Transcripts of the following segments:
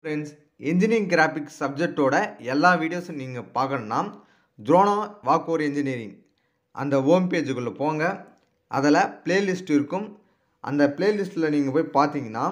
friends engineering graphics சப்ஜெக்டோட எல்லா வீடியோஸும் நீங்கள் பார்க்கணுன்னா ஜோனோ வாக்கோர் இன்ஜினியரிங் அந்த ஹோம் பேஜுக்குள்ளே போங்க அதில் பிளேலிஸ்ட் இருக்கும் அந்த பிளேலிஸ்ட்டில் நீங்கள் போய் பார்த்தீங்கன்னா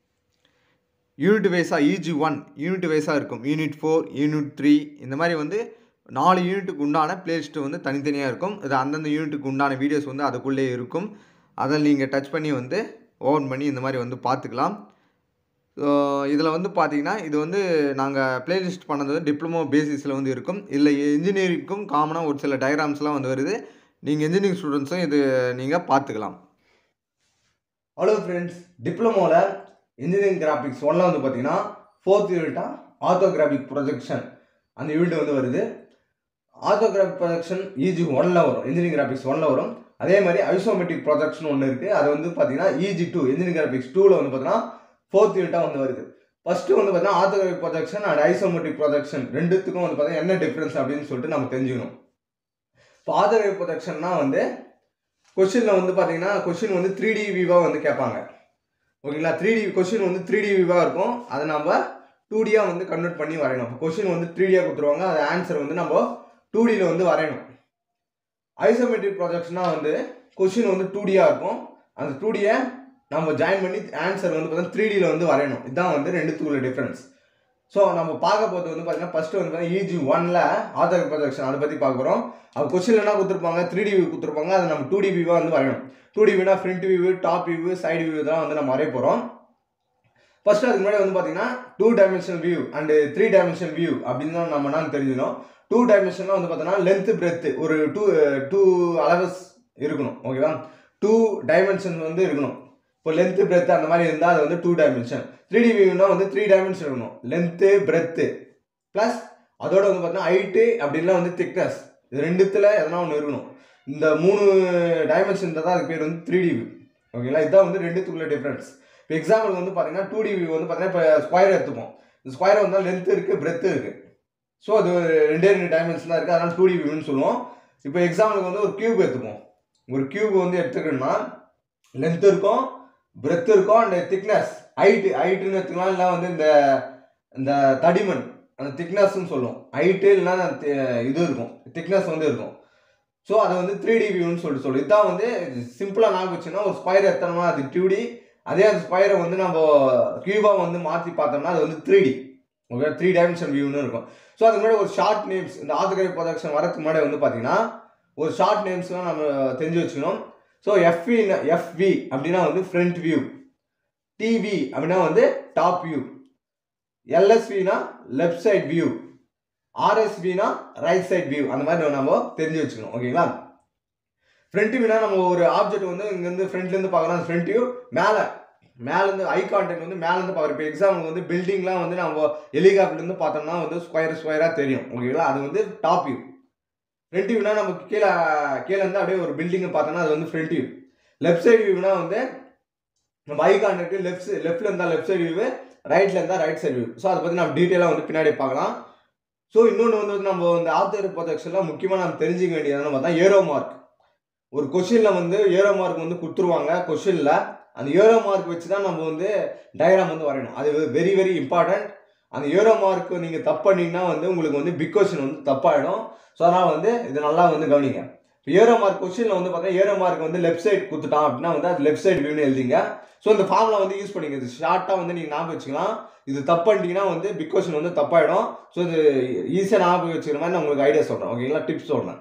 யூனிட் வைஸாக இஜி ஒன் யூனிட் வைஸாக இருக்கும் யூனிட் ஃபோர் யூனிட் த்ரீ இந்த மாதிரி வந்து நாலு யூனிட்டுக்கு உண்டான பிளேலிஸ்ட்டு வந்து தனித்தனியாக இருக்கும் இது அந்தந்த யூனிட்டுக்கு உண்டான வீடியோஸ் வந்து அதுக்குள்ளே இருக்கும் அதை நீங்கள் டச் பண்ணி வந்து ஓப்பன் பண்ணி இந்த மாதிரி வந்து பார்த்துக்கலாம் ஸோ இதில் வந்து பார்த்தீங்கன்னா இது வந்து நாங்கள் பிளேலிஸ்ட் பண்ணது வந்து டிப்ளமோ பேசிஸில் வந்து இருக்கும் இல்லை இன்ஜினியரிங்க்கும் காமனாக ஒரு சில டயக்ராம்ஸ்லாம் வந்து வருது நீங்கள் இன்ஜினியரிங் ஸ்டூடெண்ட்ஸும் இது நீங்கள் பார்த்துக்கலாம் ஹலோ ஃப்ரெண்ட்ஸ் டிப்ளமோவில் இன்ஜினியரிங் கிராஃபிக்ஸ் ஒன்றில் வந்து பார்த்தீங்கன்னா ஃபோர்த் யூனிட்டாக ஆர்த்தோகிராஃபிக் ப்ரொஜெக்ஷன் அந்த யூனிட் வந்து வருது ஆர்த்தோகிராஃபிக் ப்ரொஜெக்ஷன் இஜி ஒன்னில் வரும் இன்ஜினியரிங் கிராஃபிக்ஸ் ஒன்னில் வரும் அதே மாதிரி ஐசோமெட்ரிக் ப்ரொஜெக்ஷன் ஒன்று இருக்குது அது வந்து பார்த்தீங்கன்னா இஜி டூ இன்ஜினியரிங் கிராஃபிக்ஸ் டூவில் வந்து பார்த்தீங்கன்னா ஃபோர்த் யூனிட்டாக வந்து வருது ஃபஸ்ட்டு வந்து பார்த்தீங்கன்னா orthographic projection and isometric projection ரெண்டுத்துக்கும் வந்து பார்த்தீங்கன்னா என்ன டிஃப்ரென்ஸ் அப்படின்னு சொல்லிட்டு நம்ம தெரிஞ்சுக்கணும் இப்போ ஆர்த்தோகிராஃபிக் ப்ரொஜெக்ஷன்னா வந்து கொஷினில் வந்து பார்த்தீங்கன்னா கொஷின் வந்து த்ரீ டி வியூவாக வந்து கேட்பாங்க ஓகேங்களா த்ரீ டி கொஷின் வந்து த்ரீ டி வியூவாக இருக்கும் அதை நம்ம டூ டியாக வந்து கன்வெர்ட் பண்ணி வரையணும் கொஷின் வந்து த்ரீ டியாக கொடுத்துருவாங்க அது ஆன்சர் வந்து நம்ம டூ டியில் வந்து வரையணும் ஐசோமெட்ரிக் ப்ரொஜெக்ஷனாக வந்து கொஷின் வந்து டூ டியாக இருக்கும் அந்த டூ டியை நம்ம ஜாயின் பண்ணி ஆன்சர் வந்து பார்த்தீங்கன்னா த்ரீ டியில் வந்து வரையணும் இதுதான் வந்து ரெண்டுத்துக்குள்ள டிஃப்ரென்ஸ் ஸோ நம்ம பார்க்க போகிறது வந்து பார்த்தீங்கன்னா ஃபஸ்ட்டு வந்து பார்த்தீங்கன்னா இஜி ஒனில் ஆத்தர் ப்ரொஜெக்ஷன் அதை பற்றி பார்க்க போகிறோம் அது கொஸ்டின் என்ன கொடுத்துருப்பாங்க த்ரீ டி வியூ கொடுத்துருப்பாங்க அதை நம்ம டூ டி வியூவாக வந்து வரையணும் டூ டி வியூனா front view top view side view இதெல்லாம் வந்து நம்ம வரைய போகிறோம் ஃபர்ஸ்ட் அதுக்கு முன்னாடி வந்து பார்த்தீங்கன்னா two dimensional view and three dimensional view அப்படின்னு தான் நம்ம என்ன தெரிஞ்சுக்கணும் டூ டைமென்ஷன்லாம் வந்து பார்த்தோன்னா லென்த் பிரெத்து ஒரு டூ டூ அளவஸ் இருக்கணும் ஓகேவா டூ டைமென்ஷன் வந்து இருக்கணும் இப்போ லென்த்து பிரெத்து அந்த மாதிரி இருந்தால் அது வந்து டூ டைமென்ஷன் த்ரீ டி வியூனா வந்து த்ரீ டைமென்ஷன் இருக்கணும் லென்த்து பிரெத்து ப்ளஸ் அதோட வந்து பார்த்தீங்கன்னா ஹைட்டு அப்படின்லாம் வந்து திக்னஸ் இது ரெண்டுத்தில் எதனா ஒன்று இருக்கணும் இந்த மூணு டைமென்ஷன் தான் அதுக்கு பேர் வந்து த்ரீ டி வியூ ஓகேங்களா இதுதான் வந்து ரெண்டுத்துக்குள்ள டிஃப்ரென்ஸ் இப்போ எக்ஸாம்பிள் வந்து பார்த்தீங்கன்னா டூ டி வியூ வந்து பார்த்தீங்கன்னா இப்போ ஸ்கொயர் எடுத்துப்போம் இந்த ஸ்கொயர் வந்தால் லென்த் இருக்குது பிரெத்து இருக்குது ஸோ அது ரெண்டே ரெண்டு டைமென்ஷன் தான் இருக்குது அதனால் டூ டி வியூன்னு சொல்லுவோம் இப்போ எக்ஸாம்பிளுக்கு வந்து ஒரு கியூப் எடுத்துப்போம் ஒரு கியூப் வந்து எடுத்துக்கணும்னா லென்த் இருக்கும் பிரெத் இருக்கும் அண்ட் திக்னஸ் ஹைட்டு ஹைட்டுன்னு எடுத்துக்கலாம் இல்லை வந்து இந்த இந்த தடிமன் அந்த திக்னஸ்ன்னு சொல்லுவோம் ஹைட்டு இல்லைன்னா இது இருக்கும் திக்னஸ் வந்து இருக்கும் ஸோ அதை வந்து த்ரீ டி வியூன்னு சொல்லிட்டு சொல்லுவோம் இதுதான் வந்து சிம்பிளாக ஞாபகம் வச்சுன்னா ஒரு ஸ்கொயர் எத்தனமா அது டூ டி அதே அந்த ஸ்கொயரை வந்து நம்ம கியூபாக வந்து மாற்றி பார்த்தோம்னா அது வந்து three D okay three dimension வியூன்னு இருக்கும் ஸோ அதுக்கு முன்னாடி ஒரு ஷார்ட் நேம்ஸ் இந்த ஆத்தோகிராஃபி ப்ரொடக்ஷன் வரதுக்கு முன்னாடி வந்து பார்த்தீங்கன்னா ஒரு ஷார்ட் நேம்ஸ்லாம் நம்ம தெரிஞ்சு வச்சுக்கணும் ஸோ எஃப்வி எஃப்வி அப்படின்னா வந்து ஃப்ரண்ட் வியூ டிவி அப்படின்னா வந்து டாப் வியூ எல்எஸ்வினா லெஃப்ட் சைட் வியூ ஆர்எஸ்வினா ரைட் சைட் வியூ அந்த மாதிரி நம்ம தெரிஞ்சு வச்சுக்கணும் ஓகேங்களா ஃப்ரண்ட் வியூனா நம்ம ஒரு ஆப்ஜெக்ட் வந்து இங்கேருந்து ஃப்ரண்ட்லேருந்து பார்க்குறோம் ஃப்ரண்ட் வியூ மேலே மேலேருந்து ஐ கான்டெக்ட் வந்து மேலேருந்து பார்க்குறோம் இப்போ எக்ஸாம்பிள் வந்து பில்டிங்லாம் வந்து நம்ம ஹெலிகாப்டர்லேருந்து பார்த்தோம்னா வந்து ஸ்கொயர் ஸ்கொயராக தெரியும் ஓகேங்களா அது வந்து டாப் வியூ ஃப்ரண்ட் வியூனா நமக்கு கீழே கீழே இருந்து அப்படியே ஒரு பில்டிங்கை பார்த்தோம்னா அது வந்து ஃப்ரண்ட் வியூ லெஃப்ட் சைடு வியூனா வந்து நம்ம ஐ கான்டெக்ட் லெஃப்ட் லெஃப்ட்ல இருந்தால் லெஃப்ட் சைடு வியூ ரைட்ல இருந்தால் ரைட் சைடு வியூ ஸோ அதை பற்றி நம்ம டீட்டெயிலாக வந்து பின்னாடி பார்க்கலாம் ஸோ இன்னொன்று வந்து நம்ம இந்த ஆத்தர் ப்ரொஜெக்ஷனில் முக்கியமாக நம்ம தெரிஞ்சுக்க வேண்டியதுன்னு பார்த்தா ஏரோ மார்க் ஒரு கொஷினில் வந்து ஏரோ மார்க் வந்து கொடுத்துருவாங்க கொஷினில் அந்த ஏரோ மார்க் வச்சு தான் நம்ம வந்து டயக்ராம் வந்து வரையணும் அது வெரி வெரி இம்பார்ட்டன்ட் அந்த ஏரோ மார்க் நீங்கள் தப்பு பண்ணிங்கன்னா வந்து உங்களுக்கு வந்து பிக் கொஷின் வந்து தப்பாயிடும் ஸோ அதனால் வந்து இது நல்லா வந்து கவனிங்க இப்போ ஏரோ மார்க் கொஸ்டினில் வந்து பார்த்தீங்கன்னா ஏரோ மார்க் வந்து லெஃப்ட் சைடு கொடுத்துட்டான் அப்படின்னா வந்து அது லெஃப்ட் சைடு வியூன்னு எழுதிங்க ஸோ இந்த ஃபார்மில் வந்து யூஸ் பண்ணிங்க இது ஷார்ட்டாக வந்து நீங்கள் ஞாபகம் வச்சுக்கலாம் இது தப்பு பண்ணிட்டீங்கன்னா வந்து பிக் கொஸ்டின் வந்து தப்பாயிடும் ஸோ இது ஈஸியாக ஞாபகம் வச்சுக்கிற மாதிரி நான் உங்களுக்கு ஐடியா சொல்கிறேன் ஓகேங்களா டிப்ஸ் சொல்கிறேன்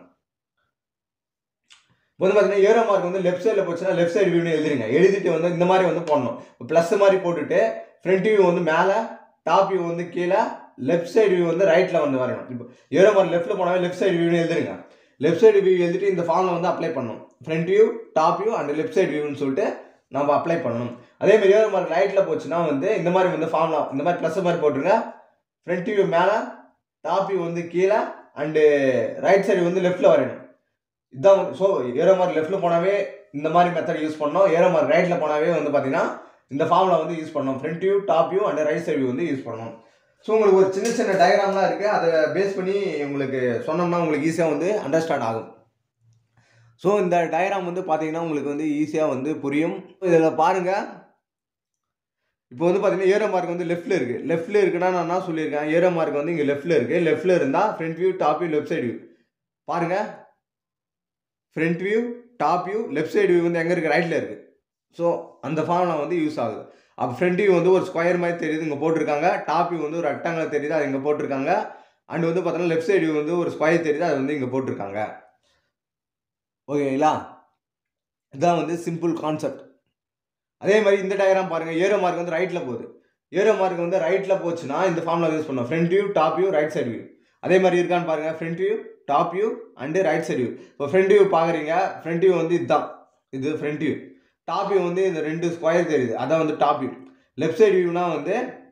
இப்போ வந்து பார்த்தீங்கன்னா ஏரோ மார்க் வந்து லெஃப்ட் சைடில் போச்சுன்னா லெஃப்ட் சைடு வியூன்னு எழுதிருங்க எழுதிட்டு வந்து இந்த மாதிரி வந்து போடணும் ப்ளஸ் மாதிரி போட்டுட்டு ஃப்ரண்ட் வியூ வந்து மேலே டாப் வியூ வந்து கீழே லெஃப்ட் சைடு வியூ வந்து ரைட்டில் வந்து வரணும் இப்போ ஏரோ மார்க் லெஃப்ட்டில் போனாவே லெஃப்ட் சைடு வியூன்னு எழுதுருங்க லெஃப்ட் சைடு வியூ எழுதிட்டு இந்த ஃபார்மில் வந்து அப்ளை பண்ணணும் front view top view and left side வியூன்னு சொல்லிட்டு நம்ம அப்ளை பண்ணணும் அதே மாதிரி ஏரோ மார்க் ரைட்டில் போச்சுன்னா வந்து இந்த மாதிரி வந்து ஃபார்ம்லாம் இந்த மாதிரி ப்ளஸ் மாதிரி போட்டுருங்க ஃப்ரண்ட் வியூ மேலே டாப் வியூ வந்து கீழே அண்டு ரைட் சைடு வந்து லெஃப்ட்டில் வரையணும் இதுதான் வந்து ஸோ ஏரோ மார்க் லெஃப்ட்டில் போனாவே இந்த மாதிரி மெத்தட் யூஸ் பண்ணோம் ஏரோ மார்க் ரைட்டில் போனாவே வந்து பார்த்தீங்கன்னா இந்த ஃபார்மில் வந்து யூஸ் பண்ணணும் front view top view and right side view வந்து யூஸ் பண்ணணும் ஸோ உங்களுக்கு ஒரு சின்ன சின்ன டயக்ராம்லாம் இருக்குது அதை பேஸ் பண்ணி உங்களுக்கு சொன்னோம்னா உங்களுக்கு ஈஸியாக வந்து அண்டர்ஸ்டாண்ட் ஆகும் ஸோ இந்த டயக்ராம் வந்து பார்த்தீங்கன்னா உங்களுக்கு வந்து ஈஸியாக வந்து புரியும் இதில் பாருங்கள் இப்போ வந்து பார்த்தீங்கன்னா ஏரோ மார்க் வந்து லெஃப்ட்டில் இருக்குது லெஃப்ட்டில் இருக்குன்னா நான் என்ன சொல்லியிருக்கேன் ஏரோ மார்க் வந்து இங்கே லெஃப்ட்டில் இருக்குது லெஃப்ட்டில் இருந்தால் front view top view left side view பாருங்கள் front view top view left side view வந்து எங்கே இருக்குது ரைட்டில் இருக்குது ஸோ அந்த ஃபார்முலா வந்து யூஸ் ஆகுது அப்போ ஃப்ரண்ட் வியூ வந்து ஒரு ஸ்கொயர் மாதிரி தெரியுது இங்கே போட்டிருக்காங்க டாப் வியூ வந்து ஒரு ரெக்டாங்கிள் தெரியுது அது இங்கே போட்டிருக்காங்க அண்ட் வந்து பார்த்தோன்னா லெஃப்ட் சைடு வியூ வந்து ஒரு ஸ்கொயர் தெரியுது அது வந்து இங்கே போட்டிருக்காங்க ஓகேங்களா இதுதான் வந்து சிம்பிள் கான்செப்ட் அதே மாதிரி இந்த டயக்ராம் பாருங்கள் ஏரோ மார்க் வந்து ரைட்டில் போகுது ஏரோ மார்க் வந்து ரைட்டில் போச்சுன்னா இந்த ஃபார்முலா யூஸ் பண்ணோம் front view top view right side view அதே மாதிரி இருக்கான்னு பாருங்கள் front view top view and right side view இப்போ ஃப்ரண்ட் வியூ பார்க்குறீங்க ஃப்ரண்ட் வியூ வந்து இதுதான் இது ஃப்ரண்ட் வியூ டாப் வியூ வந்து இந்த ரெண்டு ஸ்கொயர் தெரியுது அதான் வந்து டாப் வியூ லெஃப்ட் சைடு வியூனா வந்து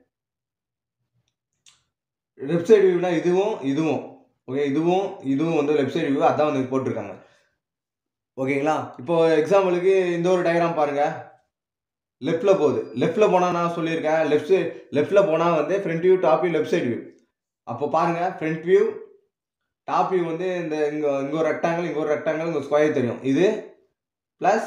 லெஃப்ட் சைடு வியூனா இதுவும் இதுவும் ஓகே இதுவும் இதுவும் வந்து லெஃப்ட் சைடு வியூ அதான் வந்து போட்டிருக்காங்க ஓகேங்களா இப்போ எக்ஸாம்பிளுக்கு இந்த ஒரு டயக்ராம் பாருங்கள் லெஃப்ட்டில் போகுது லெஃப்ட்டில் போனால் நான் சொல்லியிருக்கேன் லெஃப்ட் சைடு லெஃப்ட்டில் போனால் வந்து front view top view left side view அப்போ பாருங்கள் ஃப்ரண்ட் வியூ டாப் வியூ வந்து இந்த இங்கே இங்கே ஒரு ரெக்டாங்கிள் இங்கே ஒரு ரெக்டாங்கிள் இங்கே ஸ்கொயர் தெரியும் இது ப்ளஸ்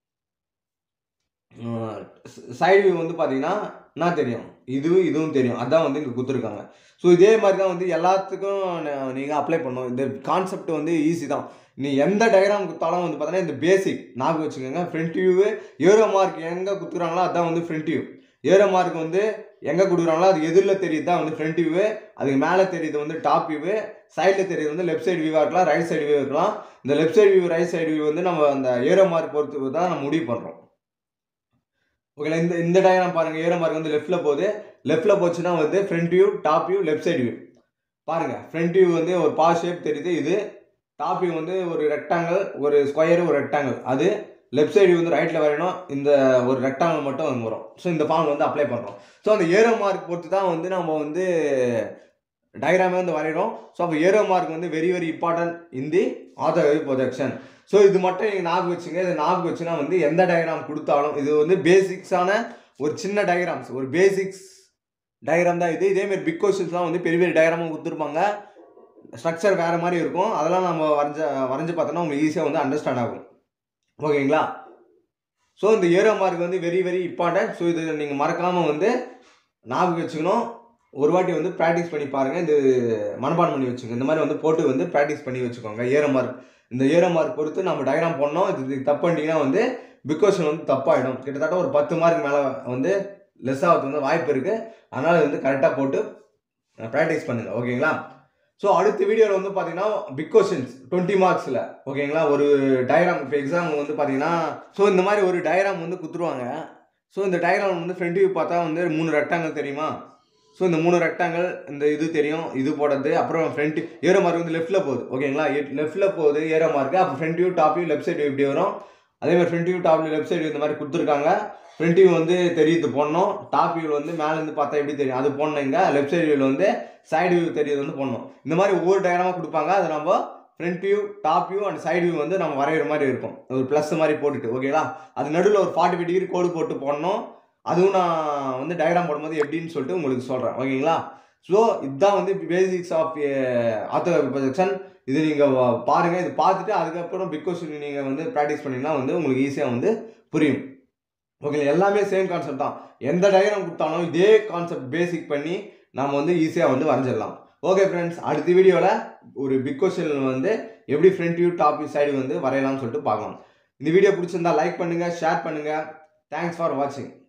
சைடு வியூ வந்து பார்த்தீங்கன்னா என்ன தெரியும் இதுவும் இதுவும் தெரியும் அதான் வந்து இங்கே கொடுத்துருக்காங்க ஸோ இதே மாதிரி தான் வந்து எல்லாத்துக்கும் நீங்கள் அப்ளை பண்ணணும் இந்த கான்செப்ட் வந்து ஈஸி தான் நீ எந்த டயக்ராம் கொடுத்தாலும் வந்து பார்த்தீங்கன்னா இந்த பேசிக் ஞாபகம் வச்சுக்கோங்க ஃப்ரண்ட் வியூவு ஏரோ மார்க் எங்கே கொடுக்குறாங்களோ அதான் வந்து ஃப்ரண்ட் வியூ ஏரோ மார்க் வந்து எங்கே கொடுக்குறாங்களோ அது எதிரில் தெரியுது தான் வந்து ஃப்ரண்ட் வியூவு அதுக்கு மேலே தெரியுது வந்து டாப் வியூவு சைடில் தெரியுது வந்து லெஃப்ட் சைடு வியூவாக இருக்கலாம் ரைட் சைடு வியூ இருக்கலாம் இந்த left side view right side view வந்து நம்ம அந்த ஏரோ மார்க் பொறுத்து தான் நம்ம முடிவு பண்ணுறோம் ஓகேங்களா இந்த இந்த டயக்ராம் பாருங்கள் ஏரோ மார்க் வந்து லெஃப்ட்டில் போகுது லெஃப்ட்டில் போச்சுன்னா வந்து front view top view left side view பாருங்கள் ஃப்ரண்ட் வியூ வந்து ஒரு பா ஷேப் தெரியுது இது டாப் வியூ வந்து ஒரு ரெக்டாங்கிள் ஒரு ஸ்கொயர் ஒரு ரெக்டாங்கிள் அது லெஃப்ட் சைடு வந்து ரைட்டில் வரையணும் இந்த ஒரு ரெக்டாங்கிள் மட்டும் வந்து வரும் ஸோ இந்த ஃபார்ம் வந்து அப்ளை பண்ணுறோம் ஸோ அந்த ஏரோ மார்க் பொறுத்து தான் வந்து நம்ம வந்து டயக்ராமே வந்து வரைகிறோம் ஸோ அப்போ ஏரோ மார்க் வந்து very very important in the other projection so இது மட்டும் நீங்கள் ஞாபகம் வச்சுங்க இது ஞாபகம் வச்சுன்னா வந்து எந்த டயக்ராம் கொடுத்தாலும் இது வந்து பேசிக்ஸான ஒரு சின்ன டயக்ராம்ஸ் ஒரு பேசிக்ஸ் டயக்ராம் தான் இது இதேமாரி பிக் கொஸ்டின்ஸ்லாம் வந்து பெரிய பெரிய டயக்ராமும் கொடுத்துருப்பாங்க ஸ்ட்ரக்சர் வேறு மாதிரி இருக்கும் அதெல்லாம் நம்ம வரைஞ்ச வரைஞ்சி பார்த்தோன்னா உங்களுக்கு ஈஸியாக வந்து அண்டர்ஸ்டாண்ட் ஆகும் ஓகேங்களா ஸோ இந்த ஏரோ மார்க் வந்து வெரி வெரி இம்பார்ட்டன்ட் ஸோ இது நீங்கள் மறக்காமல் வந்து ஞாபகம் வச்சுக்கணும் ஒரு வாட்டி வந்து ப்ராக்டிஸ் பண்ணி பாருங்கள் இது மனப்பாடம் பண்ணி வச்சுக்கோங்க இந்த மாதிரி வந்து போட்டு வந்து ப்ராக்டிஸ் பண்ணி வச்சுக்கோங்க ஏரோ மார்க் இந்த ஏரோ மார்க் பொறுத்து நம்ம டயக்ராம் பண்ணோம் இது இது தப்பு பண்ணிட்டீங்கன்னா வந்து பிக் கொஸ்டின் வந்து தப்பாயிடும் கிட்டத்தட்ட ஒரு பத்து மார்க் மேலே வந்து லெஸ் ஆகிறதுக்கு வந்து வாய்ப்பு இருக்குது அதனால் வந்து கரெக்டாக போட்டு ப்ராக்டிஸ் பண்ணுங்கள் ஓகேங்களா ஸோ அடுத்த வீடியோவில் வந்து பார்த்தீங்கன்னா பிக் கொஸ்டின்ஸ் டுவெண்ட்டி மார்க்ஸில் ஓகேங்களா ஒரு டயக்ராம் இப்போ எக்ஸாம் வந்து பார்த்தீங்கன்னா ஸோ இந்த மாதிரி ஒரு டயக்ராம் வந்து கொடுத்துருவாங்க ஸோ இந்த டயக்ராம் வந்து ஃப்ரண்ட் வியூ பார்த்தா வந்து மூணு ரெக்டாங்கல் தெரியுமா ஸோ இந்த மூணு ரெக்டாங்கல் இந்த இது தெரியும் இது போடுறது அப்புறம் ஃப்ரண்ட் ஏரோ மார்க் வந்து லெஃப்ட்டில் போகுது ஓகேங்களா லெஃப்ட்டில் போகுது ஏரோ மார்க் அப்போ front view top view left side இப்படி வரும் அதே மாதிரி front view top view left side இந்த மாதிரி கொடுத்துருக்காங்க ஃப்ரண்ட் வியூ வந்து தெரியுது போடணும் டாப் வியூவில் வந்து மேலேருந்து பார்த்தா எப்படி தெரியும் அது போடணுங்க லெஃப்ட் சைடு வியூவில் வந்து சைடு வியூ தெரியுது வந்து போடணும் இந்த மாதிரி ஒவ்வொரு டயக்ராமாக கொடுப்பாங்க அது நம்ம front view top view and side view வந்து நம்ம வரைகிற மாதிரி இருக்கும் ஒரு ப்ளஸ் மாதிரி போட்டுட்டு ஓகேங்களா அது நடுவில் ஒரு ஃபார்ட்டி ஃபைவ் டிகிரி கோடு போட்டு போடணும் அதுவும் நான் வந்து டயக்ராம் போடும்போது எப்படின்னு சொல்லிட்டு உங்களுக்கு சொல்கிறேன் ஓகேங்களா ஸோ இதுதான் வந்து பேசிக்ஸ் ஆஃப் ஆத்தோ ப்ரொஜெக்ஷன் இது நீங்கள் பாருங்கள் இது பார்த்துட்டு அதுக்கப்புறம் பிக் கொஸ்டின் நீங்கள் வந்து ப்ராக்டிஸ் பண்ணிங்கன்னா வந்து உங்களுக்கு ஈஸியாக வந்து புரியும் ஓகேங்களா எல்லாமே சேம் கான்செப்ட் தான் எந்த டயக்ராம் கொடுத்தாலும் இதே கான்செப்ட் பேசிக் பண்ணி நம்ம வந்து ஈஸியாக வந்து வரைஞ்சிடலாம் ஓகே ஃப்ரெண்ட்ஸ் அடுத்த வீடியோவில் ஒரு பிக் கொஸ்டின் வந்து எப்படி front view top view side வந்து வரையலாம்னு சொல்லிட்டு பார்க்கலாம் இந்த வீடியோ பிடிச்சிருந்தா லைக் பண்ணுங்கள் ஷேர் பண்ணுங்கள் தேங்க்ஸ் ஃபார் வாட்சிங்